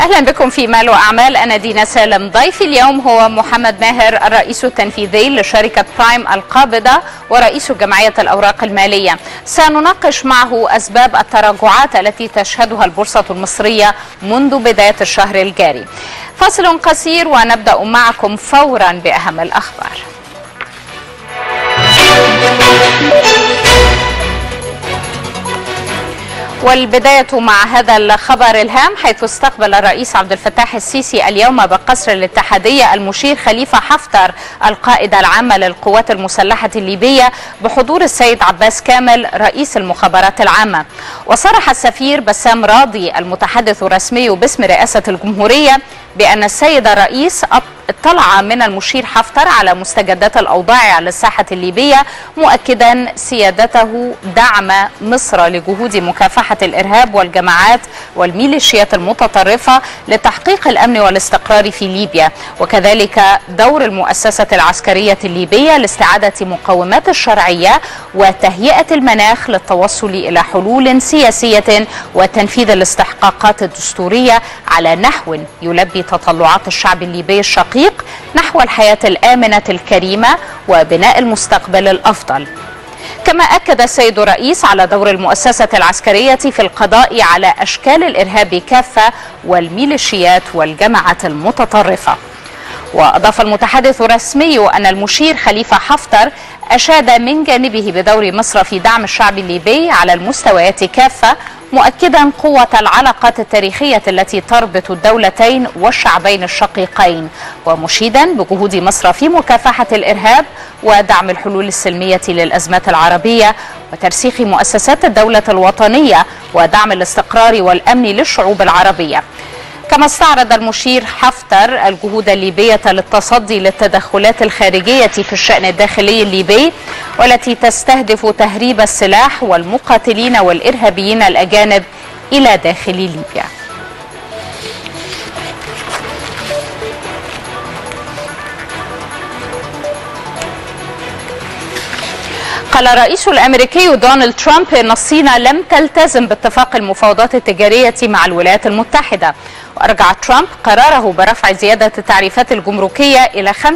اهلا بكم في مال واعمال انا دينا سالم ضيفي اليوم هو محمد ماهر الرئيس التنفيذي لشركه برايم القابضه ورئيس جمعيه الاوراق الماليه سنناقش معه اسباب التراجعات التي تشهدها البورصه المصريه منذ بدايه الشهر الجاري فاصل قصير ونبدا معكم فورا باهم الاخبار والبداية مع هذا الخبر الهام حيث استقبل الرئيس عبد الفتاح السيسي اليوم بقصر الاتحادية المشير خليفة حفتر القائد العام للقوات المسلحة الليبية بحضور السيد عباس كامل رئيس المخابرات العامة وصرح السفير بسام راضي المتحدث الرسمي باسم رئاسة الجمهورية بأن السيد الرئيس اطلع من المشير حفتر على مستجدات الأوضاع على الساحة الليبية مؤكدا سيادته دعم مصر لجهود مكافحة الإرهاب والجماعات والميليشيات المتطرفة لتحقيق الأمن والاستقرار في ليبيا وكذلك دور المؤسسة العسكرية الليبية لاستعادة مقومات الشرعية وتهيئة المناخ للتوصل إلى حلول سياسية وتنفيذ الاستحقاقات الدستورية على نحو يلبي تطلعات الشعب الليبي الشقيق نحو الحياة الآمنة الكريمة وبناء المستقبل الأفضل كما أكد السيد الرئيس على دور المؤسسة العسكرية في القضاء على أشكال الإرهاب كافة والميليشيات والجماعات المتطرفة وأضاف المتحدث الرسمي أن المشير خليفة حفتر أشاد من جانبه بدور مصر في دعم الشعب الليبي على المستويات كافة مؤكدا قوة العلاقات التاريخية التي تربط الدولتين والشعبين الشقيقين ومشيدا بجهود مصر في مكافحة الإرهاب ودعم الحلول السلمية للأزمات العربية وترسيخ مؤسسات الدولة الوطنية ودعم الاستقرار والأمن للشعوب العربية كما استعرض المشير حفتر الجهود الليبية للتصدي للتدخلات الخارجية في الشأن الداخلي الليبي والتي تستهدف تهريب السلاح والمقاتلين والإرهابيين الأجانب إلى داخل ليبيا قال الرئيس الامريكي دونالد ترامب ان الصين لم تلتزم باتفاق المفاوضات التجاريه مع الولايات المتحده وارجع ترامب قراره برفع زياده التعريفات الجمركيه الى 25%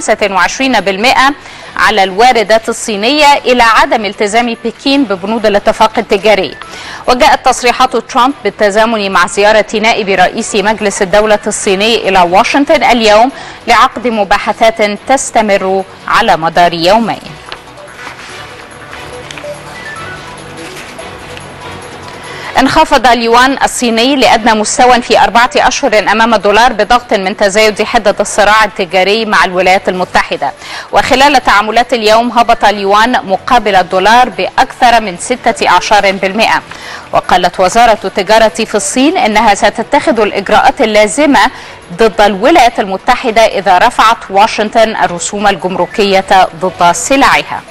على الواردات الصينيه الى عدم التزام بكين ببنود الاتفاق التجاري وجاءت تصريحات ترامب بالتزامن مع زياره نائب رئيس مجلس الدوله الصيني الى واشنطن اليوم لعقد مباحثات تستمر على مدار يومين انخفض اليوان الصيني لأدنى مستوى في أربعة أشهر أمام الدولار بضغط من تزايد حدة الصراع التجاري مع الولايات المتحدة وخلال تعاملات اليوم هبط اليوان مقابل الدولار بأكثر من ستة أعشار بالمئة وقالت وزارة التجارة في الصين إنها ستتخذ الإجراءات اللازمة ضد الولايات المتحدة إذا رفعت واشنطن الرسوم الجمركية ضد سلعها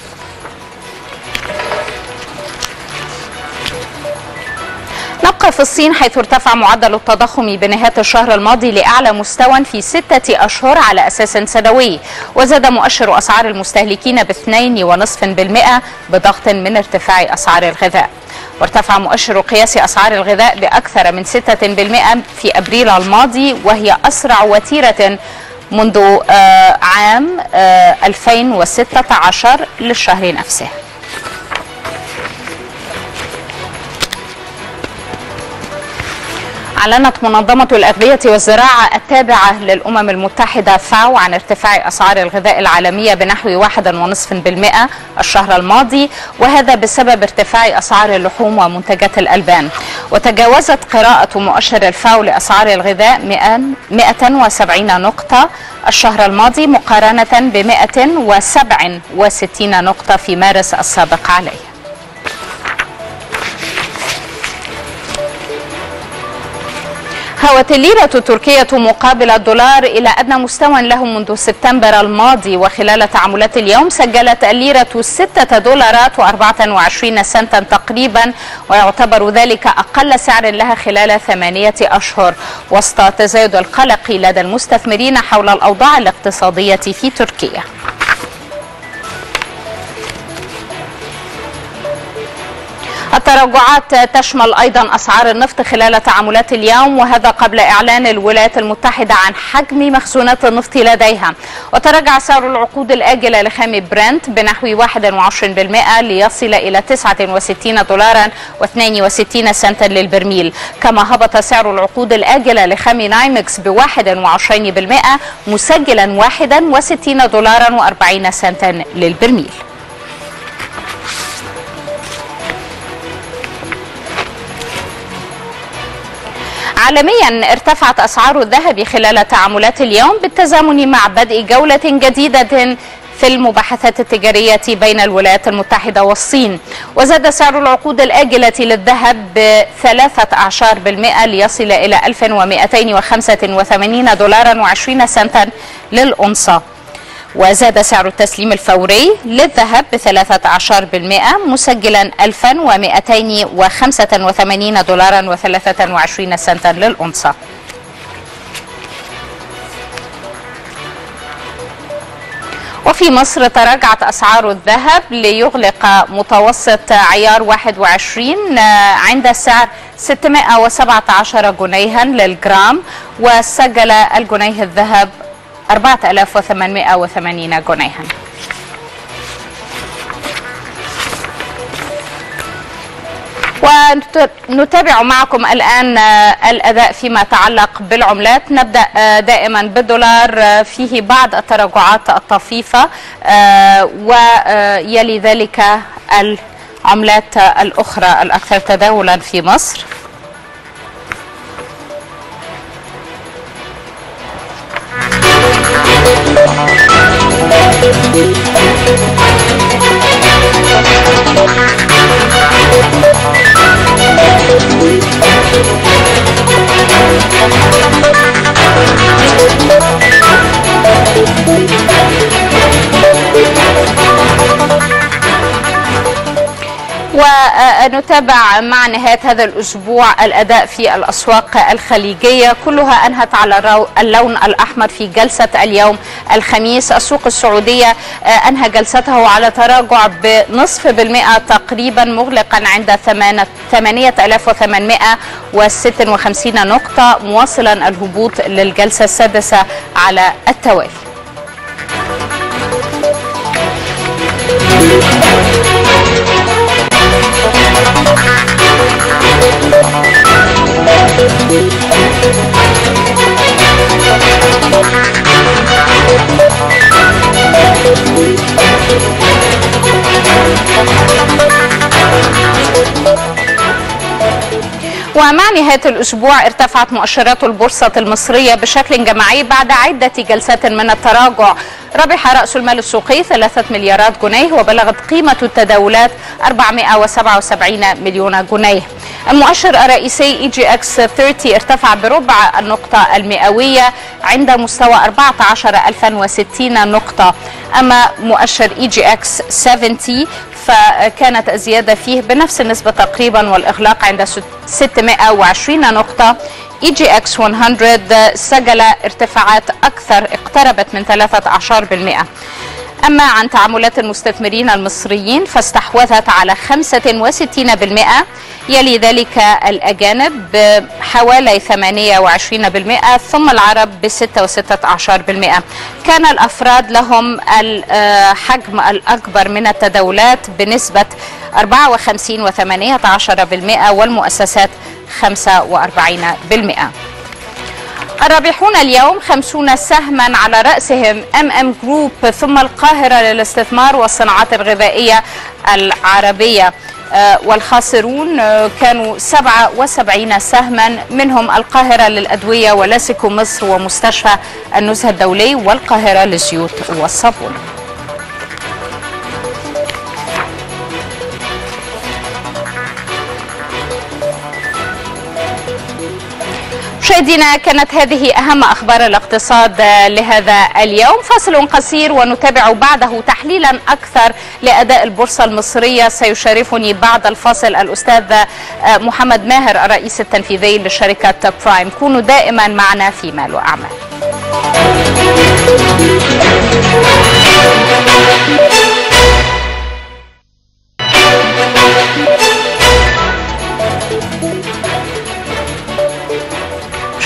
نبقى في الصين حيث ارتفع معدل التضخم بنهاية الشهر الماضي لأعلى مستوى في ستة أشهر على أساس سنوي وزاد مؤشر أسعار المستهلكين باثنين ونصف بالمئة بضغط من ارتفاع أسعار الغذاء وارتفع مؤشر قياس أسعار الغذاء بأكثر من 6% في أبريل الماضي وهي أسرع وتيرة منذ عام 2016 للشهر نفسه أعلنت منظمة الأغذية والزراعة التابعة للأمم المتحدة فاو عن ارتفاع أسعار الغذاء العالمية بنحو واحد ونصف بالمئة الشهر الماضي وهذا بسبب ارتفاع أسعار اللحوم ومنتجات الألبان وتجاوزت قراءة مؤشر الفاو لأسعار الغذاء 170 نقطة الشهر الماضي مقارنة ب 167 نقطة في مارس السابق عليه هوت الليرة التركية مقابل الدولار إلى أدنى مستوى له منذ سبتمبر الماضي وخلال تعاملات اليوم سجلت الليرة ستة دولارات وأربعة وعشرين سنتا تقريبا ويعتبر ذلك أقل سعر لها خلال ثمانية أشهر وسط تزايد القلق لدى المستثمرين حول الأوضاع الاقتصادية في تركيا التراجعات تشمل أيضا أسعار النفط خلال تعاملات اليوم وهذا قبل إعلان الولايات المتحدة عن حجم مخزونات النفط لديها وتراجع سعر العقود الآجلة لخام برنت بنحو 21% ليصل إلى 69 دولارا و62 سنتا للبرميل كما هبط سعر العقود الآجلة لخام نايمكس ب 21% مسجلا 61 دولارا و40 سنتا للبرميل عالميا ارتفعت أسعار الذهب خلال تعاملات اليوم بالتزامن مع بدء جولة جديدة في المباحثات التجارية بين الولايات المتحدة والصين وزاد سعر العقود الآجلة للذهب بثلاثة أعشار بالمئة ليصل إلى 1285 دولارا و20 سنتا للأنصة وزاد سعر التسليم الفوري للذهب بثلاثة عشر بالمئة مسجلا 1285 دولارا وثلاثة وعشرين سنتا للأنصة وفي مصر تراجعت أسعار الذهب ليغلق متوسط عيار 21 عند سعر 617 جنيها للجرام وسجل الجنيه الذهب 4880 جنيها ونتابع معكم الآن الأداء فيما يتعلق بالعملات نبدأ دائما بالدولار فيه بعض التراجعات الطفيفة ويلي ذلك العملات الأخرى الأكثر تداولا في مصر ونتابع مع نهاية هذا الأسبوع الأداء في الأسواق الخليجية كلها أنهت على اللون الأحمر في جلسة اليوم الخميس السوق السعودية أنهى جلسته على تراجع بنصف بالمئة تقريبا مغلقا عند 8856 نقطة مواصلا الهبوط للجلسة السادسة على التوالي ومع نهاية الأسبوع ارتفعت مؤشرات البورصة المصرية بشكل جماعي بعد عدة جلسات من التراجع ربح رأس المال السوقي 3 مليارات جنيه وبلغت قيمة التداولات 477 مليون جنيه المؤشر الرئيسي اي جي اكس 30 ارتفع بربع النقطة المئوية عند مستوى 14060 نقطة أما مؤشر اي جي اكس 70 فكانت الزيادة فيه بنفس النسبة تقريبا والإغلاق عند 620 نقطة اي جي اكس 100 سجل ارتفاعات أكثر اقتربت من 13% أما عن تعاملات المستثمرين المصريين فاستحوذت على 65% يلي ذلك الأجانب بحوالي 28% ثم العرب ب 6.16% كان الأفراد لهم الحجم الأكبر من التداولات بنسبة 54 و18% والمؤسسات 45% الرابحون اليوم خمسون سهما على رأسهم ام ام جروب ثم القاهرة للاستثمار والصناعات الغذائية العربية والخاسرون كانوا 77 سهما منهم القاهرة للأدوية ولاسكو مصر ومستشفى النزهة الدولي والقاهرة للزيوت والصابون مشاهدينا كانت هذه أهم أخبار الاقتصاد لهذا اليوم فاصل قصير ونتابع بعده تحليلا أكثر لأداء البورصة المصرية سيشارفني بعد الفاصل الأستاذ محمد ماهر الرئيس التنفيذي لشركة برايم كونوا دائما معنا في مال وأعمال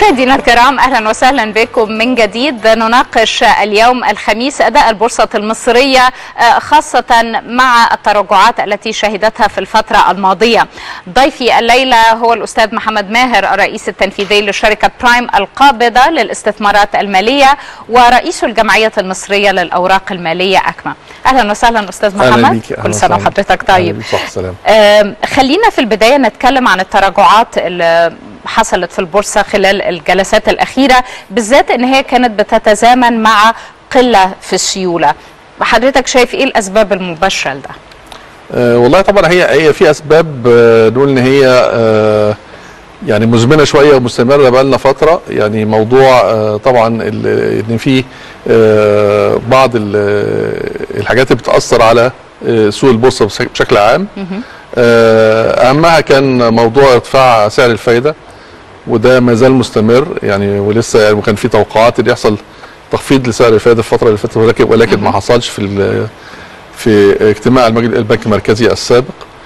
مشاهدينا الكرام اهلا وسهلا بكم من جديد نناقش اليوم الخميس اداء البورصه المصريه خاصه مع التراجعات التي شهدتها في الفتره الماضيه. ضيفي الليله هو الاستاذ محمد ماهر الرئيس التنفيذي لشركه برايم القابضه للاستثمارات الماليه ورئيس الجمعيه المصريه للاوراق الماليه اكما. اهلا وسهلا استاذ محمد كل سنه وحضرتك طيب. خلينا في البدايه نتكلم عن التراجعات اللي حصلت في البورصه خلال الجلسات الاخيره بالذات ان هي كانت بتتزامن مع قله في السيوله حضرتك شايف ايه الاسباب المباشره لده أه والله طبعا هي هي في اسباب أه نقول ان هي أه يعني مزمنه شويه ومستمره بقى لنا فتره يعني موضوع أه طبعا ان في أه بعض الحاجات اللي بتاثر على سوق البورصه بشكل عام اهمها كان موضوع ارتفاع سعر الفايده وده ما زال مستمر يعني ولسه يعني كان في توقعات ان يحصل تخفيض لسعر الفائده الفتره اللي فاتت ولكن ولكن ما حصلش في في اجتماع البنك المركزي السابق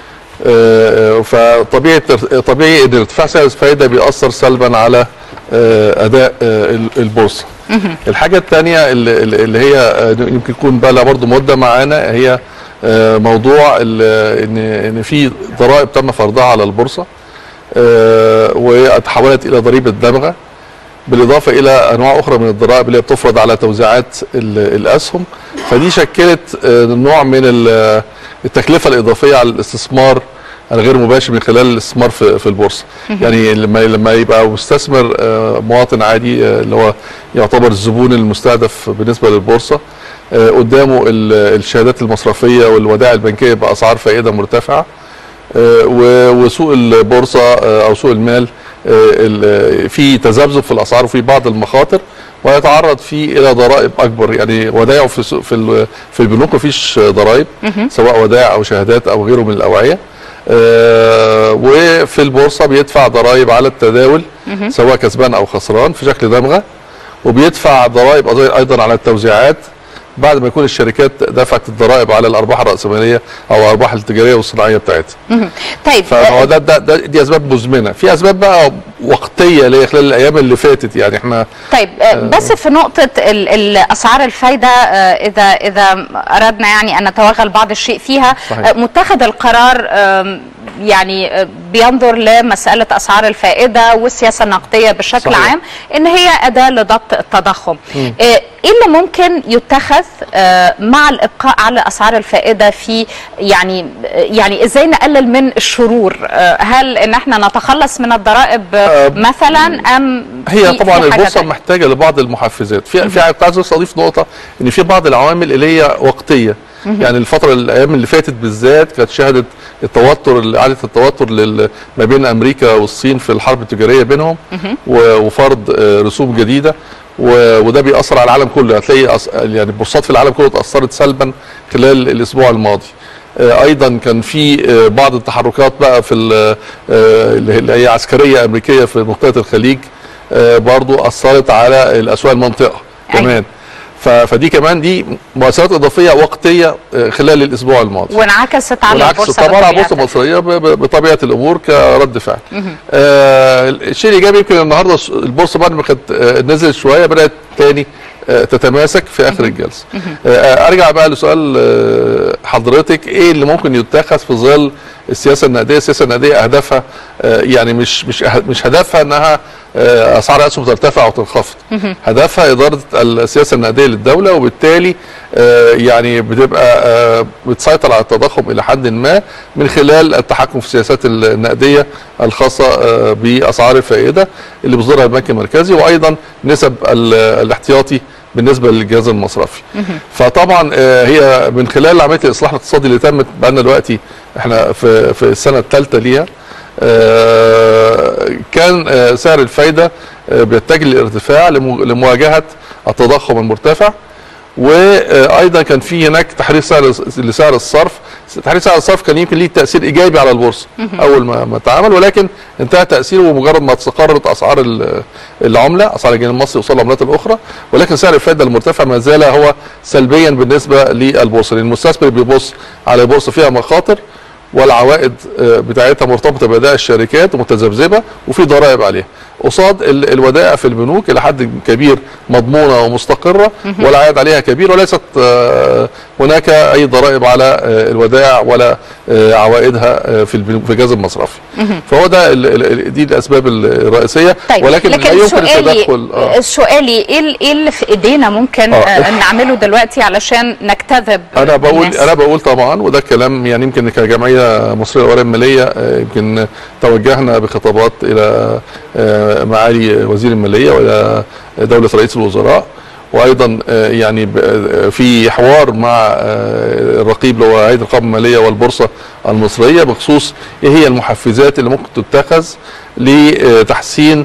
فطبيعي طبيعي ان ارتفاع سعر الفائده بيأثر سلبا على اداء البورصه. الحاجه الثانيه اللي, اللي هي يمكن يكون بقى لها برضه مده معانا هي موضوع ان ان في ضرائب تم فرضها على البورصه وتحولت الى ضريبه دمغه بالاضافه الى انواع اخرى من الضرائب اللي بتفرض على توزيعات الاسهم فدي شكلت نوع من التكلفه الاضافيه على الاستثمار الغير مباشر من خلال الاستثمار في, في البورصه يعني لما لما يبقى مستثمر مواطن عادي اللي هو يعتبر الزبون المستهدف بالنسبه للبورصه قدامه الشهادات المصرفيه والودائع البنكيه باسعار فائده مرتفعه وسوق البورصه او سوق المال في تذبذب في الاسعار وفي بعض المخاطر ويتعرض فيه الى ضرائب اكبر يعني ودائعه في في في البنوك مفيش ضرائب سواء ودائع او شهادات او غيره من الاوعيه وفي البورصه بيدفع ضرائب على التداول سواء كسبان او خسران في شكل دمغه وبيدفع ضرائب ايضا على التوزيعات بعد ما يكون الشركات دفعت الضرائب على الارباح الراسماليه او الارباح التجاريه والصناعيه بتاعتها. طيب فهو ده, ده, ده دي اسباب مزمنه، في اسباب بقى وقتيه اللي هي خلال الايام اللي فاتت يعني احنا طيب بس في نقطه اسعار الفايده اذا اذا اردنا يعني ان نتوغل بعض الشيء فيها صحيح. متخذ القرار يعني بينظر لمساله اسعار الفائده والسياسه النقديه بشكل صحيح. عام ان هي اداه لضبط التضخم. م. ايه اللي ممكن يتخذ مع الابقاء على اسعار الفائده في يعني يعني ازاي نقلل من الشرور؟ هل ان احنا نتخلص من الضرائب مثلا ام هي طبعا البورصه محتاجه لبعض المحفزات، في في عايز اضيف نقطه ان في بعض العوامل اللي هي وقتيه يعني الفتره الايام اللي فاتت بالذات كانت شهدت التوتر اعاده التوتر ما بين امريكا والصين في الحرب التجاريه بينهم وفرض رسوم جديده وده بيأثر على العالم كله هتلاقي يعني البورصات في العالم كله اتأثرت سلبا خلال الاسبوع الماضي ايضا كان في بعض التحركات بقى في اللي هي عسكريه امريكيه في منطقه الخليج برضو اثرت على الاسواق المنطقه كمان فدي كمان دي مؤثرات اضافيه وقتيه خلال الاسبوع الماضي وانعكست على البورصه طبعا على البورصه المصريه بطبيعه الامور كرد فعل آه الشيء الايجابي يمكن النهارده البورصه بعد ما كانت نزلت شويه بدات تاني تتماسك في اخر الجلسه ارجع بقى لسؤال حضرتك ايه اللي ممكن يتخذ في ظل السياسه النقديه السياسه النقديه اهدافها يعني مش مش مش هدفها انها اسعار الاسهم ترتفع وتنخفض هدفها اداره السياسه النقديه للدوله وبالتالي يعني بتبقى بتسيطر على التضخم الى حد ما من خلال التحكم في السياسات النقديه الخاصه باسعار الفائده اللي بيصدرها البنك المركزي وايضا نسب الاحتياطي بالنسبه للجهاز المصرفي فطبعا هي من خلال عمليه الاصلاح الاقتصادي اللي تمت بقى لنا دلوقتي احنا في في السنه الثالثه ليها كان سعر الفايده بيتجه للارتفاع لمواجهه التضخم المرتفع وايضا كان في هناك تحرير سعر لسعر الصرف تحرير سعر الصرف كان يمكن ليه تاثير ايجابي على البورصه اول ما ما اتعمل ولكن انتهى تاثيره بمجرد ما استقرت اسعار العمله اسعار الجنيه المصري وصل العملات الاخرى ولكن سعر الفائده المرتفع ما زال هو سلبيا بالنسبه للبورصه لان المستثمر بيبص على بورصه فيها مخاطر والعوائد بتاعتها مرتبطه باداء الشركات ومتذبذبه وفي ضرائب عليها قصاد ال- الودائع في البنوك الى حد كبير مضمونه ومستقره والعائد عليها كبير وليست آه، هناك اي ضرائب على آه، الودائع ولا آه، عوائدها آه، في البنوك في الجهاز المصرفي فهو ده ال- ال- دي الاسباب الرئيسيه طيب ولكن لا لكن يمكن سؤالي التدخل آه. سؤالي ايه ال- ايه اللي في ايدينا ممكن آه. آه. نعمله دلوقتي علشان نجتذب انا بقول الناس؟ انا بقول طبعا وده كلام يعني يمكن كجمعيه مصريه للاوراق الماليه آه، يمكن توجهنا بخطابات الى آه، معالي وزير الماليه والى دوله رئيس الوزراء وايضا آه، يعني ب- آه، في حوار مع آه، الرقيب اللي هو هيئه الرقابه الماليه والبورصه المصريه بخصوص ايه هي المحفزات اللي ممكن تتخذ لتحسين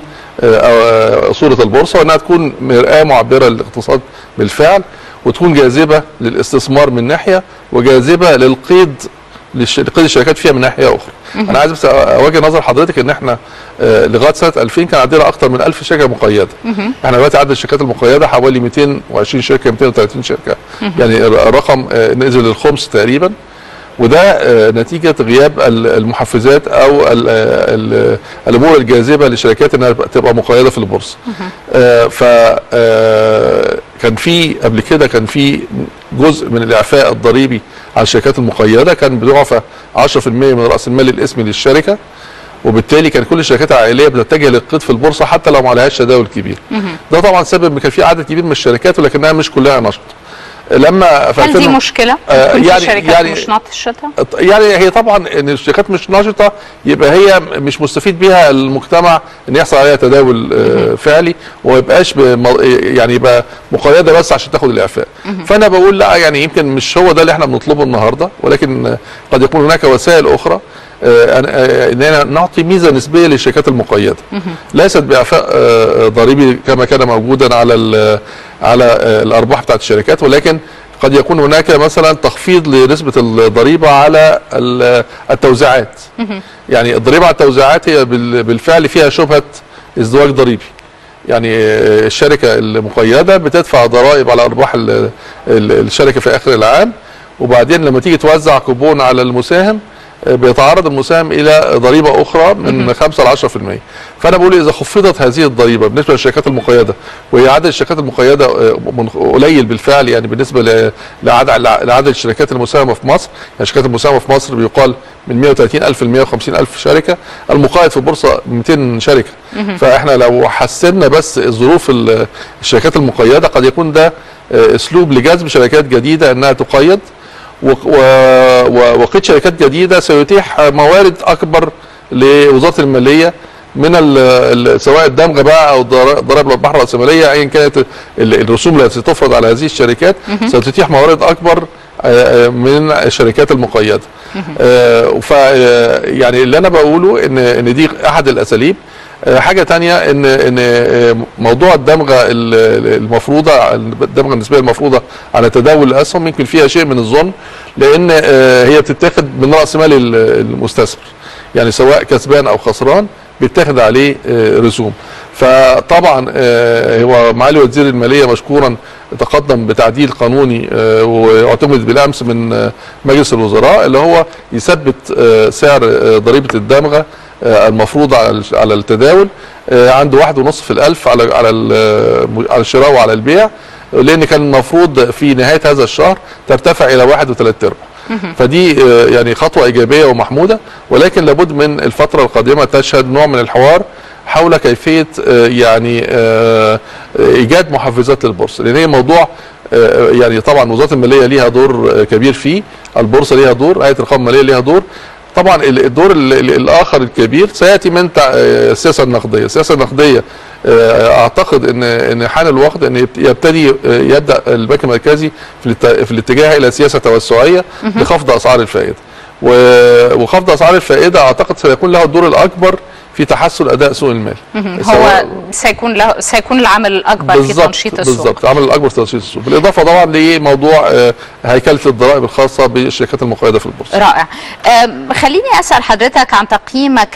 آه، صوره البورصه وانها تكون مرآه معبره للاقتصاد بالفعل وتكون جاذبه للاستثمار من ناحيه وجاذبه للقيد للش- لقيد الشركات فيها من ناحيه اخرى. انا عايز بس اوجه نظر حضرتك ان احنا آه، لغايه سنه 2000 كان عندنا اكثر من 1000 شركه مقيده. احنا دلوقتي عدد الشركات المقيده حوالي 220 شركه 230 شركه. يعني الر- الرقم آه، نزل للخمس تقريبا. وده آه، نتيجه غياب ال- المحفزات او ال- ال- الامور الجاذبه للشركات انها تبقى مقيده في البورصه. آه، ف آه، كان في قبل كده كان في جزء من الاعفاء الضريبي على الشركات المقيده كان بيعفى 10% من راس المال الاسمي للشركه وبالتالي كان كل الشركات العائليه بتتجه للقيد في البورصه حتى لو ما عليهاش تداول كبير. ده طبعا سبب ان كان في عدد كبير من الشركات ولكنها مش كلها نشطه. لما في هل دي 2000 مشكله؟ آه، تكون يعني- في شركات يعني- مش ناطشتها؟ يعني هي طبعا ان الشركات مش نشطه يبقى هي مش مستفيد بيها المجتمع ان يحصل عليها تداول آه، فعلي وما يبقاش بم- يعني يبقى مقيده بس عشان تاخد الاعفاء فانا بقول لا يعني يمكن مش هو ده اللي احنا بنطلبه النهارده ولكن آه، قد يكون هناك وسائل اخرى آه، أن- آه، اننا نعطي ميزه نسبيه للشركات المقيده ليست باعفاء آه، ضريبي كما كان موجودا على ال- على آه، الارباح بتاعت الشركات ولكن قد يكون هناك مثلا تخفيض لنسبه الضريبه على ال- التوزيعات يعني الضريبه على التوزيعات هي بال- بالفعل فيها شبهه ازدواج ضريبي يعني آه، الشركه المقيده بتدفع ضرائب على ارباح ال- ال- الشركه في اخر العام وبعدين لما تيجي توزع كوبون على المساهم آه، بيتعرض المساهم الى ضريبه اخرى من 5 ل 10% فانا بقول اذا خفضت هذه الضريبه بالنسبه للشركات المقيده وهي عدد الشركات المقيده آه، من- قليل بالفعل يعني بالنسبه ل- لعدد لعدد الشركات المساهمه في مصر يعني الشركات المساهمه في مصر بيقال من 130 الف ل 150 الف شركه المقيد في البورصه 200 شركه فاحنا لو حسنا بس ظروف ال- الشركات المقيده قد يكون ده آه، اسلوب لجذب شركات جديده انها تقيد و- و- و- وقيد شركات جديده سيتيح موارد اكبر لوزاره الماليه من ال ال سواء الدمغ بقى او ضرا- ضرائب الارباح الراسماليه ايا كانت ال- الرسوم التي تفرض على هذه الشركات ستتيح موارد اكبر آه، آه، من الشركات المقيده. آه، ف آه، يعني اللي انا بقوله ان ان دي احد الاساليب آه، حاجه تانية ان ان آه، موضوع الدمغه ال- ال- المفروضه الدمغه النسبيه المفروضه على تداول الاسهم يمكن فيها شيء من الظلم لان آه، هي بتتاخد من راس مال ال- المستثمر يعني سواء كسبان او خسران بيتاخد عليه آه، رسوم فطبعا آه، هو معالي وزير الماليه مشكورا تقدم بتعديل قانوني آه، واعتمد بالامس من آه، مجلس الوزراء اللي هو يثبت آه، سعر آه، ضريبه الدمغه آه، المفروض على الش- على التداول آه، عند واحد ونص في الألف على على ال- على الشراء وعلى البيع لأن كان المفروض في نهاية هذا الشهر ترتفع إلى واحد وثلاث أرباع فدي آه، يعني خطوة إيجابية ومحمودة ولكن لابد من الفترة القادمة تشهد نوع من الحوار حول كيفية آه، يعني آه، إيجاد محفزات للبورصة لأن هي موضوع آه، يعني طبعا وزارة المالية ليها دور آه، كبير فيه البورصة ليها دور هيئة الرقابة المالية ليها دور طبعا ال- الدور ال- ال- الاخر الكبير سياتي من تع- آه، السياسه النقديه، السياسه النقديه آه، اعتقد ان ان حان الوقت ان يبت- يبتدي آه، يبدا البنك المركزي في الات- في الاتجاه الى سياسه توسعيه لخفض اسعار الفائده. و- وخفض اسعار الفائده اعتقد سيكون له الدور الاكبر في تحسن اداء سوق المال. هو سواء- سيكون له سيكون العامل الاكبر في بالظبط تنشيط السوق بالظبط العمل الاكبر في تنشيط السوق بالاضافه طبعا لموضوع آه، هيكله الضرائب الخاصه بالشركات المقيده في البورصه. رائع أم، خليني اسال حضرتك عن تقييمك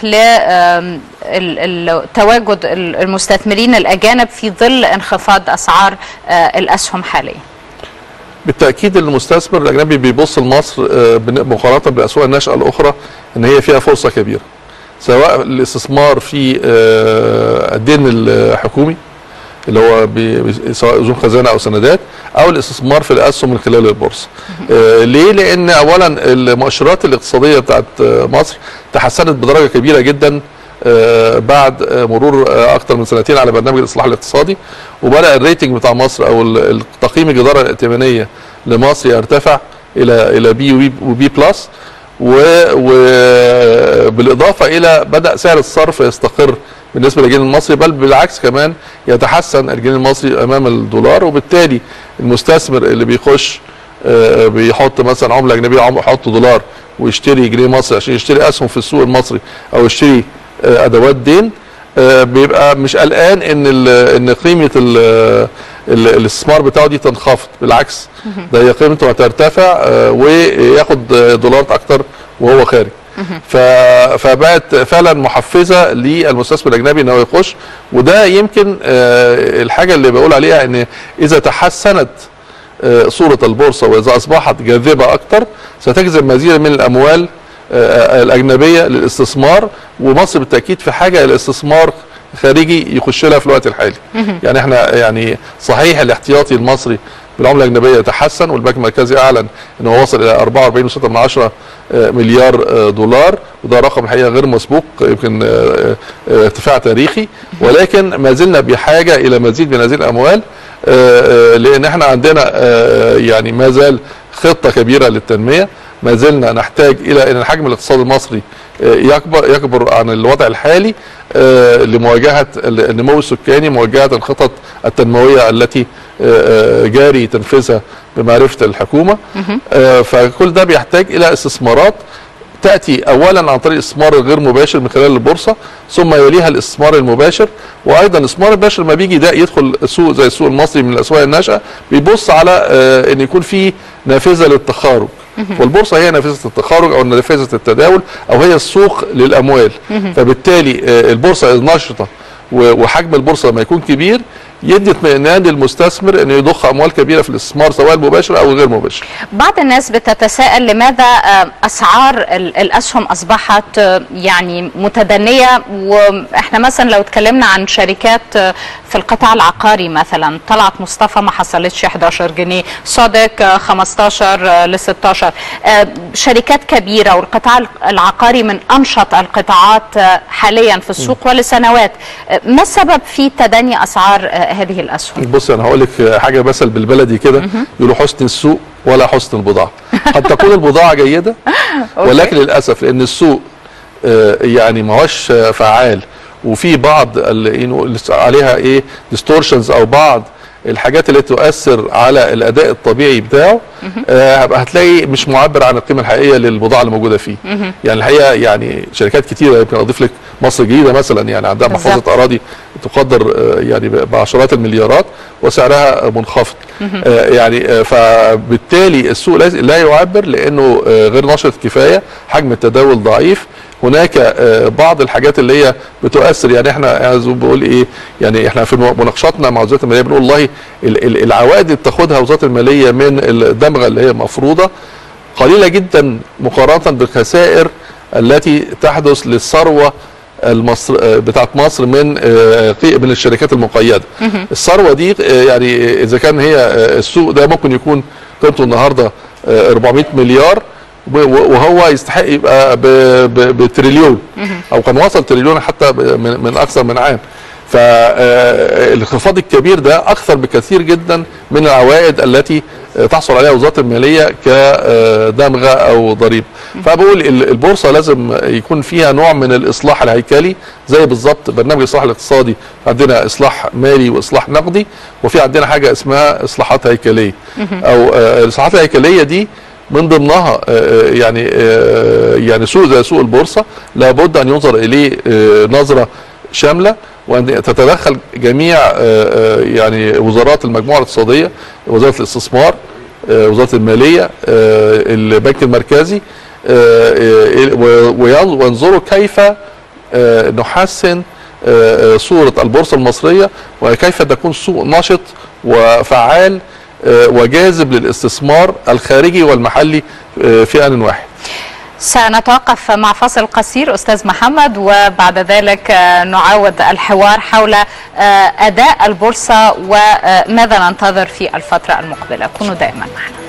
لتواجد المستثمرين الاجانب في ظل انخفاض اسعار آه، الاسهم حاليا بالتاكيد المستثمر الاجنبي بيبص لمصر آه، بن- مقارنه بالاسواق الناشئه الاخرى ان هي فيها فرصه كبيره سواء الاستثمار في آه، الدين الحكومي اللي هو بي- بي- سواء اذون خزانه او سندات او الاستثمار في الاسهم من خلال البورصه. آه، ليه؟ لان اولا المؤشرات الاقتصاديه بتاعت آه، مصر تحسنت بدرجه كبيره جدا آه، بعد آه، مرور آه، اكثر من سنتين على برنامج الاصلاح الاقتصادي وبدا الريتنج بتاع مصر او ال- تقييم الجداره الائتمانيه لمصر يرتفع الى الى بي وبي, وبي بلس وبالاضافه الى بدا سعر الصرف يستقر بالنسبه للجنيه المصري بل بالعكس كمان يتحسن الجنيه المصري امام الدولار وبالتالي المستثمر اللي بيخش آه، بيحط مثلا عمله اجنبيه عم- يحط دولار ويشتري جنيه مصري عشان يشتري اسهم في السوق المصري او يشتري آه، ادوات دين آه، بيبقى مش قلقان ان ال- ان قيمه ال- ال- الاستثمار بتاعه دي تنخفض بالعكس ده هي قيمته هترتفع آه، وياخد آه، دولارات اكتر وهو خارج ف... فبقت فعلا محفزه للمستثمر الاجنبي ان هو يخش وده يمكن آه، الحاجه اللي بقول عليها ان اذا تحسنت آه، صوره البورصه واذا اصبحت جاذبه اكتر ستجذب مزيدا من الاموال آه، الاجنبيه للاستثمار ومصر بالتاكيد في حاجه الى استثمار خارجي يخش لها في الوقت الحالي يعني احنا يعني صحيح الاحتياطي المصري بالعمله الاجنبيه يتحسن والبنك المركزي اعلن ان هو وصل الى 44.6 مليار آه، دولار وده رقم الحقيقه غير مسبوق يمكن آه، آه، ارتفاع تاريخي ولكن ما زلنا بحاجه الى مزيد من هذه الاموال آه، آه، لان احنا عندنا آه، يعني ما زال خطه كبيره للتنميه ما زلنا نحتاج الى ان الحجم الاقتصادي المصري آه، يكبر يكبر عن الوضع الحالي آه، لمواجهه النمو السكاني مواجهه الخطط التنمويه التي آه، آه، جاري تنفيذها بمعرفه الحكومه آه، فكل ده بيحتاج الى استثمارات تاتي اولا عن طريق الاستثمار الغير مباشر من خلال البورصه ثم يليها الاستثمار المباشر وايضا الاستثمار المباشر لما بيجي ده يدخل سوق زي السوق المصري من الاسواق الناشئه بيبص على آه، ان يكون في نافذه للتخارج والبورصه هي نافذه التخارج او نافذه التداول او هي السوق للاموال فبالتالي آه، البورصه إذ نشطه و- وحجم البورصه لما يكون كبير يدي اطمئنان للمستثمر انه يضخ اموال كبيره في الاستثمار سواء المباشر او الغير مباشر بعض الناس بتتساءل لماذا آه، اسعار ال- الاسهم اصبحت آه، يعني متدنيه واحنا مثلا لو اتكلمنا عن شركات آه، في القطاع العقاري مثلا طلعت مصطفى ما حصلتش 11 جنيه صادق آه، 15 ل 16 آه، شركات كبيره والقطاع العقاري من انشط القطاعات آه، حاليا في السوق ولسنوات آه، ما السبب في تدني اسعار آه، هذه الاسهم بص انا هقول لك حاجه مثل بالبلدي كده يقولوا حسن السوق ولا حسن البضاعه قد تكون البضاعه جيده ولكن للاسف لان السوق آه، يعني ما هوش آه، فعال وفي بعض ال- إيه نقول عليها ايه ديستورشنز او بعض الحاجات اللي تؤثر على الاداء الطبيعي بتاعه آه هبقى هتلاقي مش معبر عن القيمه الحقيقيه للبضاعه اللي موجوده فيه يعني الحقيقه يعني شركات كتيره يمكن اضيف لك مصر الجديده مثلا يعني عندها بالظبط. محفظه اراضي تقدر آه، يعني ب- بعشرات المليارات وسعرها منخفض آه، يعني آه، فبالتالي السوق لاز- لا يعبر لانه آه، غير نشط كفايه حجم التداول ضعيف هناك آه، بعض الحاجات اللي هي بتؤثر يعني احنا يعني زي ما بقول ايه يعني احنا في مناقشاتنا مع وزاره الماليه بنقول والله ال- ال- العوائد اللي بتاخدها وزاره الماليه من الدمغه اللي هي مفروضه قليله جدا مقارنه بالخسائر التي تحدث للثروه المصر آه، بتاعت مصر من آه، قي- من الشركات المقيده الثروه دي آه، يعني اذا كان هي آه، السوق ده ممكن يكون قيمته النهارده آه، 400 مليار و- و- وهو يستحق يبقى ب- ب- بتريليون او كان وصل تريليون حتى ب- من من اكثر من عام فالانخفاض الكبير ده اكثر بكثير جدا من العوائد التي آه، تحصل عليها وزاره الماليه كدمغه او ضريبه فبقول ال- البورصه لازم يكون فيها نوع من الاصلاح الهيكلي زي بالظبط برنامج الاصلاح الاقتصادي عندنا اصلاح مالي واصلاح نقدي وفي عندنا حاجه اسمها اصلاحات هيكليه او آه، الاصلاحات الهيكليه دي من ضمنها آه، يعني آه، يعني سوق زي سوق البورصه لابد ان ينظر اليه آه، نظره شامله وان تتدخل جميع آه، آه، يعني وزارات المجموعه الاقتصاديه وزاره الاستثمار آه، وزاره الماليه آه، البنك المركزي آه، آه، وين- وينظروا كيف آه، نحسن آه، آه، صوره البورصه المصريه وكيف تكون سوق نشط وفعال آه، وجاذب للاستثمار الخارجي والمحلي آه، في ان واحد سنتوقف مع فاصل قصير أستاذ محمد وبعد ذلك نعاود الحوار حول أداء البورصة وماذا ننتظر في الفترة المقبلة كونوا دائما معنا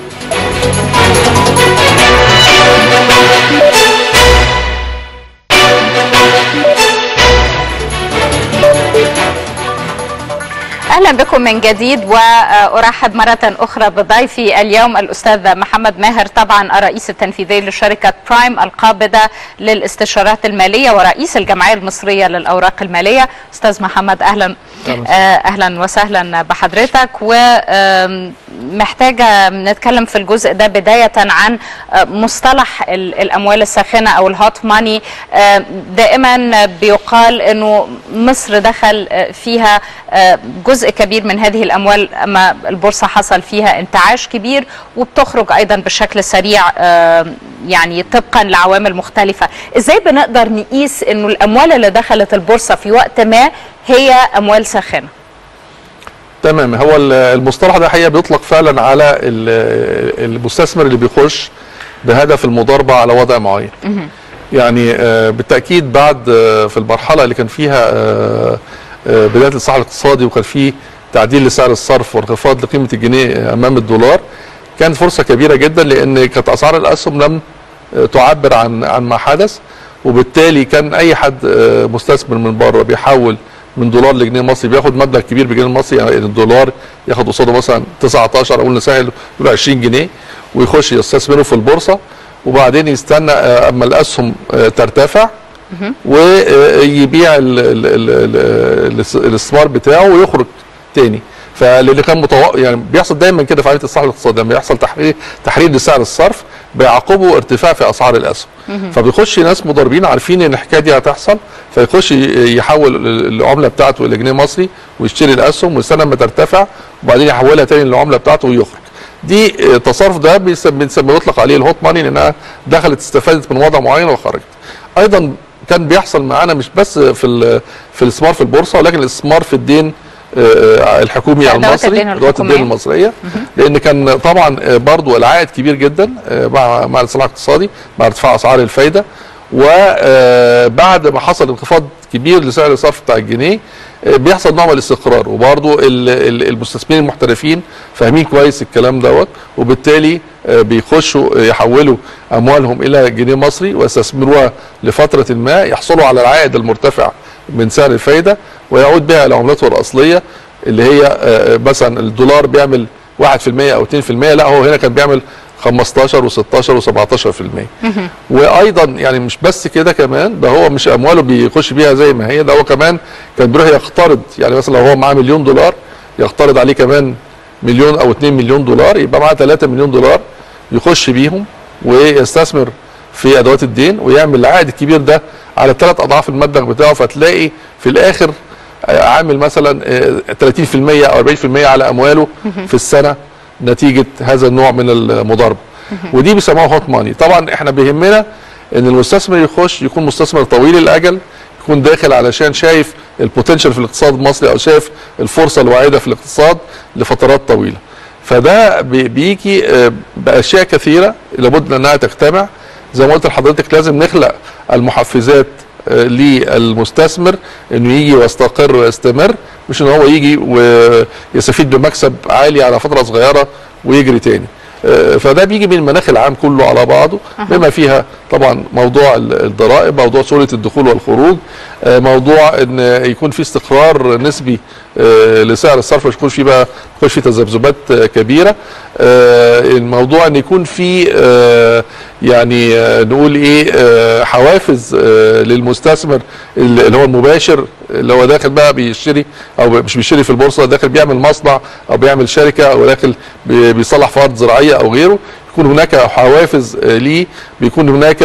اهلا بكم من جديد وارحب مره اخرى بضيفي اليوم الاستاذ محمد ماهر طبعا الرئيس التنفيذي لشركه برايم القابضه للاستشارات الماليه ورئيس الجمعيه المصريه للاوراق الماليه استاذ محمد اهلا اهلا وسهلا بحضرتك ومحتاجه نتكلم في الجزء ده بدايه عن مصطلح الاموال الساخنه او الهوت ماني دائما بيقال انه مصر دخل فيها جزء كبير من هذه الاموال اما البورصه حصل فيها انتعاش كبير وبتخرج ايضا بشكل سريع يعني طبقا لعوامل مختلفه ازاي بنقدر نقيس انه الاموال اللي دخلت البورصه في وقت ما هي اموال ساخنه تمام هو المصطلح ده حقيقه بيطلق فعلا على المستثمر اللي بيخش بهدف المضاربه على وضع معين يعني بالتاكيد بعد في المرحله اللي كان فيها بدايه الاصلاح الاقتصادي وكان في تعديل لسعر الصرف وانخفاض لقيمه الجنيه امام الدولار كانت فرصه كبيره جدا لان كانت اسعار الاسهم لم تعبر عن عن ما حدث وبالتالي كان اي حد مستثمر من بره بيحول من دولار لجنيه مصري بياخد مبلغ كبير بجنيه مصري يعني الدولار ياخد قصاده مثلا 19 اقول نسهل يقول 20 جنيه ويخش يستثمره في البورصه وبعدين يستنى اما الاسهم ترتفع ويبيع الاستثمار بتاعه ويخرج تاني فاللي كان متوقع يعني بيحصل دايما كده في عمليه الاصلاح الاقتصادي لما يحصل تحرير تحرير لسعر الصرف بيعقبه ارتفاع في اسعار الاسهم فبيخش ناس مضاربين عارفين ان الحكايه دي هتحصل فيخش يحول العمله بتاعته الى جنيه مصري ويشتري الاسهم ويستنى لما ترتفع وبعدين يحولها تاني للعمله بتاعته ويخرج دي التصرف ده بنسميه يطلق عليه الهوت ماني لانها دخلت استفادت من وضع معين وخرجت ايضا كان بيحصل معانا مش بس في في الاستثمار في البورصه ولكن الاستثمار في الدين الحكومي المصري ادوات الدين المصريه لان كان طبعا برضو العائد كبير جدا مع مع الاصلاح الاقتصادي مع ارتفاع اسعار الفايده وبعد ما حصل انخفاض كبير لسعر الصرف بتاع الجنيه بيحصل نوع من الاستقرار وبرضو المستثمرين المحترفين فاهمين كويس الكلام دوت وبالتالي بيخشوا يحولوا اموالهم الى جنيه مصري ويستثمروها لفتره ما يحصلوا على العائد المرتفع من سعر الفايده ويعود بها لعملته الاصليه اللي هي مثلا الدولار بيعمل 1% او 2% لا هو هنا كان بيعمل 15 و16 و17% وايضا يعني مش بس كده كمان ده هو مش امواله بيخش بيها زي ما هي ده هو كمان كان بيروح يقترض يعني مثلا لو هو معاه مليون دولار يقترض عليه كمان مليون او 2 مليون دولار يبقى معاه 3 مليون دولار يخش بيهم ويستثمر في ادوات الدين ويعمل العائد الكبير ده على ثلاث اضعاف المبلغ بتاعه فتلاقي في الاخر عامل مثلا 30% او 40% على امواله في السنه نتيجه هذا النوع من المضاربه ودي بيسموها هوت ماني طبعا احنا بيهمنا ان المستثمر يخش يكون مستثمر طويل الاجل يكون داخل علشان شايف البوتنشال في الاقتصاد المصري او شايف الفرصه الواعده في الاقتصاد لفترات طويله فده بيجي باشياء كثيره لابد انها تجتمع زي ما قلت لحضرتك لازم نخلق المحفزات للمستثمر انه يجي ويستقر ويستمر مش ان هو يجي ويستفيد بمكسب عالي على فتره صغيره ويجري تاني فده بيجي من المناخ العام كله على بعضه بما فيها طبعا موضوع الضرائب موضوع سهوله الدخول والخروج موضوع ان يكون في استقرار نسبي لسعر الصرف مش يكون في بقى يكون في تذبذبات كبيره الموضوع ان يكون في يعني نقول ايه حوافز للمستثمر اللي هو المباشر اللي هو داخل بقى بيشتري او مش بيشتري في البورصه داخل بيعمل مصنع او بيعمل شركه او داخل بيصلح في ارض زراعيه او غيره يكون هناك حوافز ليه بيكون هناك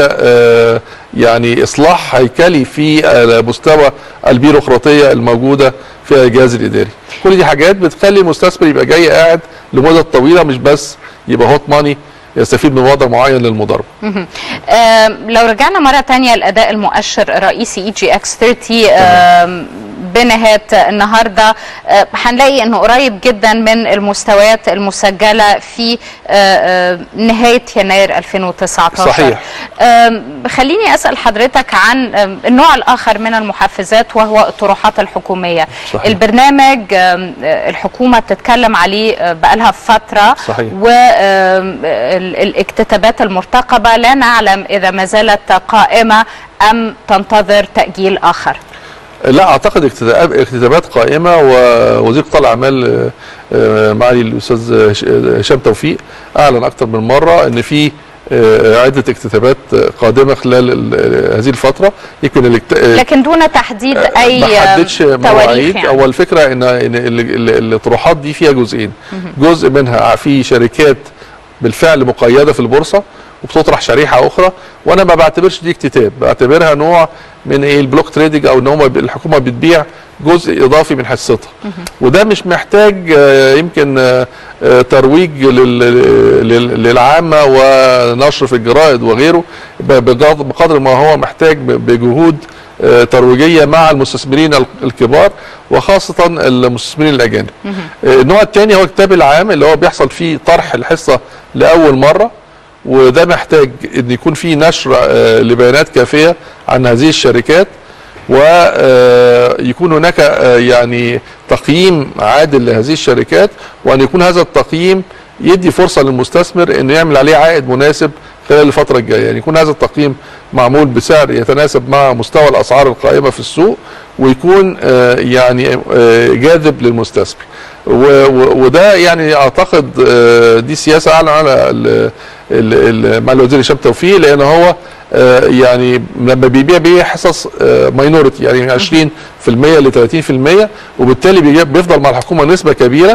يعني اصلاح هيكلي في مستوى البيروقراطيه الموجوده في الجهاز الاداري كل دي حاجات بتخلي المستثمر يبقى جاي قاعد لمده طويله مش بس يبقى هوت ماني يستفيد من وضع معين للمضاربه. لو رجعنا مره ثانيه لاداء المؤشر الرئيسي اي جي اكس 30 بنهايه النهارده آه، هنلاقي انه قريب جدا من المستويات المسجله في آه، آه، نهايه يناير 2019 صحيح. آم، خليني اسال حضرتك عن آم، النوع الاخر من المحفزات وهو الطروحات الحكوميه صحيح. البرنامج آم، آه، الحكومه بتتكلم عليه آه، بقالها فتره صحيح. والاكتتابات المرتقبه لا نعلم اذا ما زالت قائمه ام تنتظر تاجيل اخر لا اعتقد اكتتاب- اكتتابات قائمه ووزير قطاع الاعمال آه، آه، معالي الاستاذ هش- هشام توفيق اعلن اكثر من مره ان في آه، عده اكتتابات آه، قادمه خلال ال- هذه الفتره يمكن الاكت... لكن دون تحديد اي ما حددش تواريخ مواعيد يعني. هو الفكره ان ان ال- ال- الطروحات دي فيها جزئين جزء منها في شركات بالفعل مقيده في البورصه وبتطرح شريحه اخرى وانا ما بعتبرش دي اكتتاب بعتبرها نوع من ايه البلوك تريدنج او ان هم الحكومه بتبيع جزء اضافي من حصتها وده مش محتاج آه، يمكن آه، آه، ترويج لل- لل- للعامه ونشر في الجرائد وغيره ب- بقدر بقدر ما هو محتاج ب- بجهود آه، ترويجيه مع المستثمرين ال- الكبار وخاصه المستثمرين الاجانب. آه، النوع الثاني هو الكتاب العام اللي هو بيحصل فيه طرح الحصه لاول مره وده محتاج ان يكون فيه نشر آه، لبيانات كافيه عن هذه الشركات ويكون هناك آه، يعني تقييم عادل لهذه الشركات وان يكون هذا التقييم يدي فرصه للمستثمر انه يعمل عليه عائد مناسب خلال الفتره الجايه يعني يكون هذا التقييم معمول بسعر يتناسب مع مستوى الاسعار القائمه في السوق ويكون آه، يعني آه، جاذب للمستثمر و- و- وده يعني اعتقد آه، دي سياسه اعلن عنها ال- ال- ال- مع الوزير هشام توفيق لان هو آه، يعني لما بيبيع بيبيع حصص ماينورتي يعني من 20% ل 30% وبالتالي بيجي- بيفضل مع الحكومه نسبه كبيره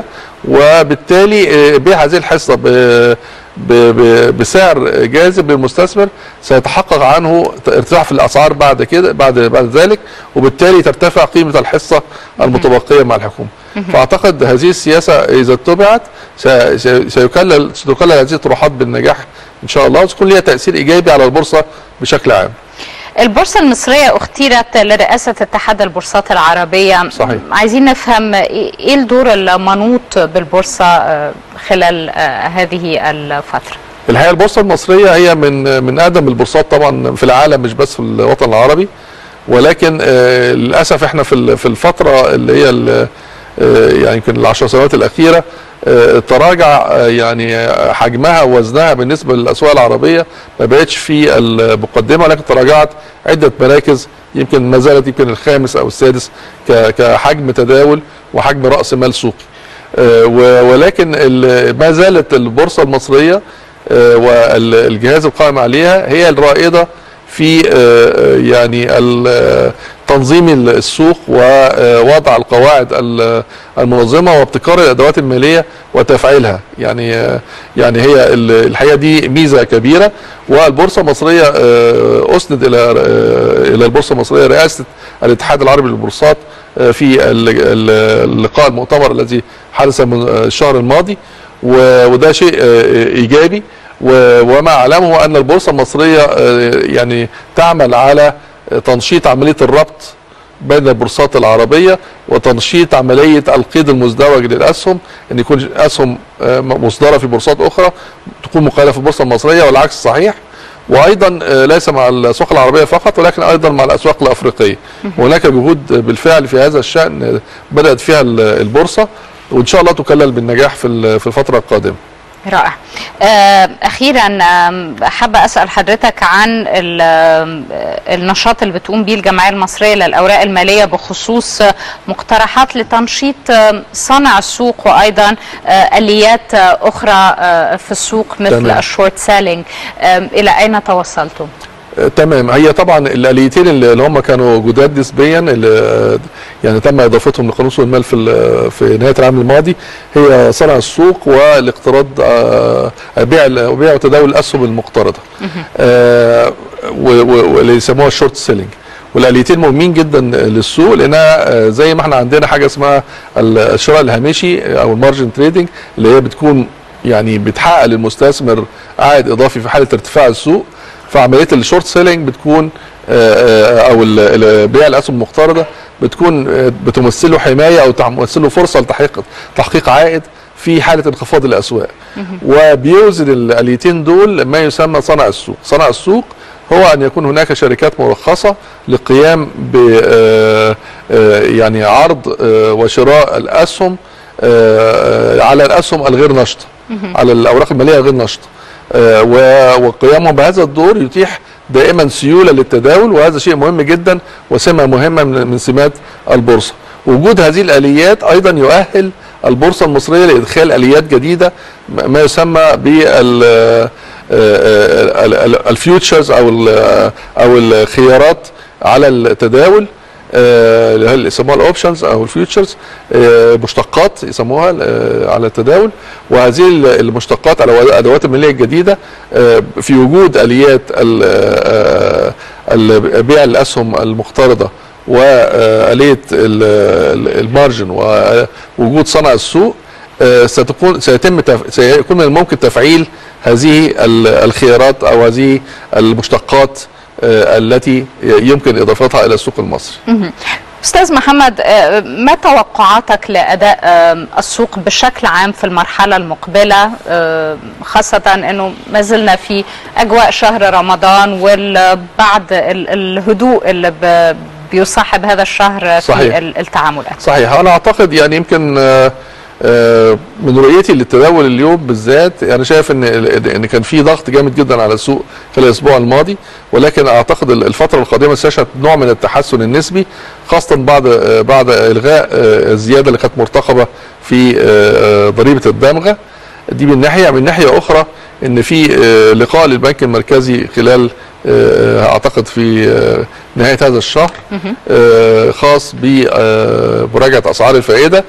وبالتالي آه، بيع هذه الحصه ب- ب- ب- بسعر جاذب للمستثمر سيتحقق عنه ارتفاع في الاسعار بعد كده بعد بعد ذلك وبالتالي ترتفع قيمه الحصه المتبقيه مع الحكومه فاعتقد هذه السياسه اذا اتبعت سي- سي- سيكلل ستكلل هذه الطروحات بالنجاح ان شاء الله وتكون ليها تاثير ايجابي على البورصه بشكل عام البورصة المصرية اختيرت لرئاسة اتحاد البورصات العربية صحيح. عايزين نفهم ايه الدور المنوط بالبورصة آه، خلال آه، هذه الفترة الحقيقه البورصه المصريه هي من من اقدم البورصات طبعا في العالم مش بس في الوطن العربي ولكن آه، للاسف احنا في ال- في الفتره اللي هي ال- آه، يعني يمكن العشر سنوات الاخيره آه، تراجع آه، يعني آه، حجمها ووزنها بالنسبه للاسواق العربيه ما بقتش في المقدمه ولكن تراجعت عده مراكز يمكن ما زالت يمكن الخامس او السادس ك- كحجم تداول وحجم راس مال سوقي آه، و- ولكن ال- ما زالت البورصه المصريه آه، والجهاز القائم عليها هي الرائده في آه، يعني ال- تنظيم السوق ووضع القواعد ال- المنظمه وابتكار الادوات الماليه وتفعيلها يعني آه، يعني هي ال- الحقيقه دي ميزه كبيره والبورصه المصريه آه، اسند الى آه، الى البورصه المصريه رئاسه الاتحاد العربي للبورصات آه، في ال- ال- اللقاء المؤتمر الذي حدث من آه، الشهر الماضي و- وده شيء آه، ايجابي و- وما اعلمه ان البورصه المصريه آه، يعني تعمل على آه، تنشيط عمليه الربط بين البورصات العربيه وتنشيط عمليه القيد المزدوج للاسهم ان يكون اسهم آه، مصدره في بورصات اخرى تكون مقيده في البورصه المصريه والعكس صحيح وايضا آه، ليس مع الاسواق العربيه فقط ولكن ايضا مع الاسواق الافريقيه وهناك جهود بالفعل في هذا الشان آه، بدات فيها ال- البورصه وان شاء الله تكلل بالنجاح في ال- في الفتره القادمه رائع آه، اخيرا آم، حابه اسال حضرتك عن ال- آم، النشاط اللي بتقوم به الجمعيه المصريه للاوراق الماليه بخصوص آه، مقترحات لتنشيط آم، صانع السوق وايضا آه، اليات آه، اخرى آه، في السوق مثل تمام. الشورت سيلينج آم، الى اين توصلتم؟ آه، تمام هي طبعا الاليتين اللي اللي هم كانوا جداد نسبيا اللي آه، يعني تم اضافتهم لقانون سوق المال في ال- في نهايه العام الماضي هي صنع السوق والاقتراض آه، بيع ال- بيع وتداول الاسهم المقترضه آه، و- و- واللي يسموها الشورت سيلينج والاليتين مهمين جدا للسوق لانها آه، زي ما احنا عندنا حاجه اسمها الشراء الهامشي او المارجن تريدنج اللي هي بتكون يعني بتحقق للمستثمر عائد اضافي في حاله ارتفاع السوق فعمليه الشورت سيلينج بتكون آه، آه، او ال- ال- بيع الاسهم المقترضه بتكون آه، بتمثله حمايه او تمثله فرصه لتحقيق تحقيق عائد في حاله انخفاض الاسواق وبيوزن الاليتين دول ما يسمى صنع السوق صنع السوق هو ان يكون هناك شركات مرخصه للقيام ب آه، آه، يعني عرض آه، وشراء الاسهم آه، على الاسهم الغير نشطه على الاوراق الماليه الغير نشطه آه، و- وقيامهم بهذا الدور يتيح دائما سيوله للتداول وهذا شيء مهم جدا وسمه مهمه من من سمات البورصه. وجود هذه الاليات ايضا يؤهل البورصه المصريه لادخال اليات جديده م- ما يسمى بال الفيوتشرز او ال- او الخيارات على التداول آه، اللي هي اللي يسموها الاوبشنز او الفيوتشرز مشتقات يسموها آه، على التداول وهذه ال- المشتقات على الادوات الماليه الجديده آه، في وجود اليات ال- آه، ال- بيع الاسهم المقترضه واليه ال- ال- المارجن ووجود صنع السوق آه، ستكون سيتم تف... سيكون من الممكن تفعيل هذه ال- الخيارات او هذه المشتقات آه، التي يمكن اضافتها الى السوق المصري. استاذ محمد آه، ما توقعاتك لاداء آه، السوق بشكل عام في المرحله المقبله آه، خاصه انه ما زلنا في اجواء شهر رمضان وبعد ال- الهدوء اللي ب- بيصاحب هذا الشهر صحيح. في ال- التعاملات صحيح انا اعتقد يعني يمكن آه، آه، من رؤيتي للتداول اليوم بالذات انا شايف ان ان كان في ضغط جامد جدا على السوق خلال الاسبوع الماضي ولكن اعتقد الفتره القادمه ستشهد نوع من التحسن النسبي خاصه بعد آه، بعد الغاء آه، الزياده اللي كانت مرتقبه في آه، آه، ضريبه الدمغه دي من ناحيه من ناحيه اخرى ان في آه، لقاء للبنك المركزي خلال آه، اعتقد في آه، نهايه هذا الشهر آه، خاص بمراجعه اسعار الفائده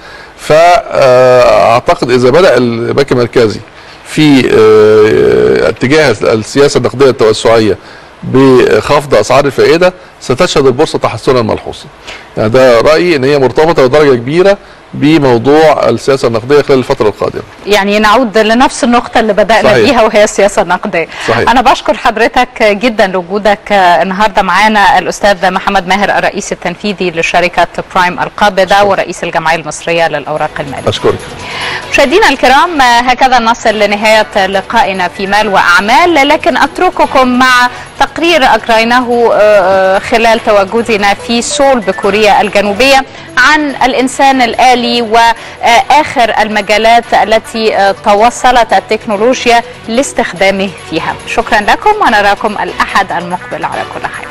فاعتقد اذا بدا البنك المركزي في آه، اتجاه السياسه النقديه التوسعيه بخفض اسعار الفائده ستشهد البورصه تحسنا ملحوظا. يعني ده رايي ان هي مرتبطه بدرجه كبيره بموضوع السياسه النقديه خلال الفتره القادمه. يعني نعود لنفس النقطة اللي بدأنا صحيح. بيها وهي السياسة النقدية صحيح. أنا بشكر حضرتك جدا لوجودك النهاردة معانا الأستاذ محمد ماهر الرئيس التنفيذي لشركة برايم القابضة ورئيس الجمعية المصرية للأوراق المالية اشكرك. مشاهدينا الكرام هكذا نصل لنهاية لقائنا في مال وأعمال لكن أترككم مع تقرير أجريناه آه، خلال تواجدنا في سول بكوريا الجنوبية عن الإنسان الآلي وآخر المجالات التي آه، توصلت التكنولوجيا لاستخدامه فيها شكرا لكم ونراكم الأحد المقبل على كل خير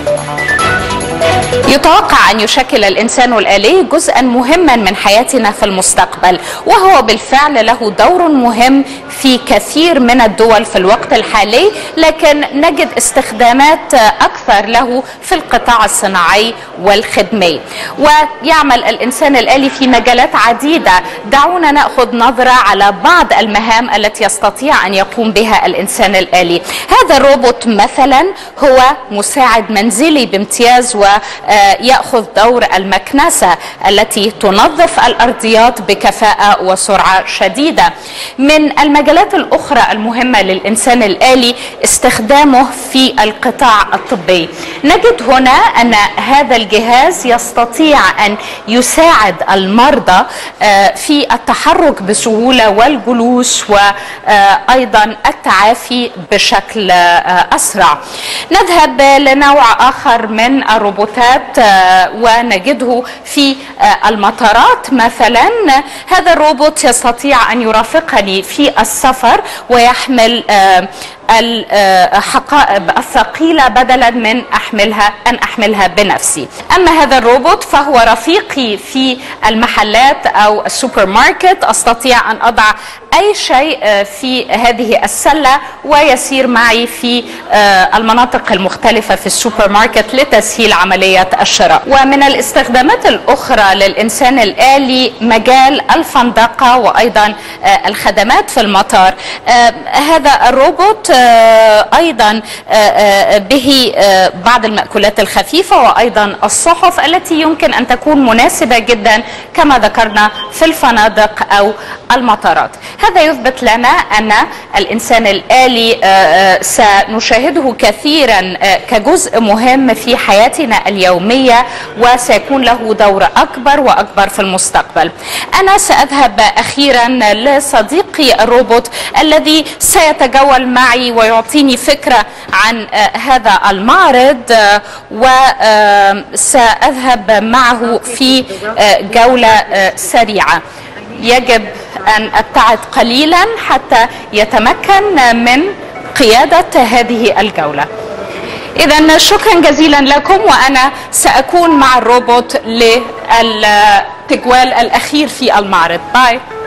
يتوقع أن يشكل الإنسان الآلي جزءا مهما من حياتنا في المستقبل وهو بالفعل له دور مهم في كثير من الدول في الوقت الحالي لكن نجد استخدامات أكثر له في القطاع الصناعي والخدمي ويعمل الإنسان الآلي في مجالات عديدة دعونا نأخذ نظرة على بعض المهام التي يستطيع أن يقوم بها الإنسان الآلي هذا الروبوت مثلا هو مساعد منزلي بامتياز ويأخذ دور المكنسة التي تنظف الأرضيات بكفاءة وسرعة شديدة من المجالات الأخرى المهمة للإنسان الآلي استخدامه في القطاع الطبي نجد هنا أن هذا الجهاز يستطيع أن يساعد المرضى آه، في التحرك بسهولة والجلوس وأيضا التعافي بشكل آه، أسرع نذهب لنوع آخر من الروبوتات آه، ونجده في آه، المطارات مثلا هذا الروبوت يستطيع أن يرافقني في السفر ويحمل آه، الحقائب الثقيلة بدلا من أحملها أن أحملها بنفسي أما هذا الروبوت فهو رفيقي في المحلات أو السوبر ماركت أستطيع أن أضع أي شيء آه، في هذه السلة ويسير معي في آه، المناطق المختلفة في السوبر ماركت لتسهيل عملية الشراء ومن الاستخدامات الأخرى للإنسان الآلي مجال الفندقة وأيضا آه، الخدمات في المطار آه، هذا الروبوت آه، أيضا آه، آه، به آه، بعض المأكولات الخفيفة وأيضا الصحف التي يمكن أن تكون مناسبة جدا كما ذكرنا في الفنادق أو المطارات هذا يثبت لنا أن الإنسان الآلي آه، آه، سنشاهده كثيرا آه، كجزء مهم في حياتنا اليومية وسيكون له دور أكبر وأكبر في المستقبل أنا سأذهب أخيرا لصديقي الروبوت الذي سيتجول معي ويعطيني فكرة عن آه، هذا المعرض آه، وسأذهب معه في آه، جولة آه، سريعة يجب أن أبتعد قليلا حتى يتمكن من قيادة هذه الجولة إذا شكرا جزيلا لكم وأنا سأكون مع الروبوت للتجوال الأخير في المعرض باي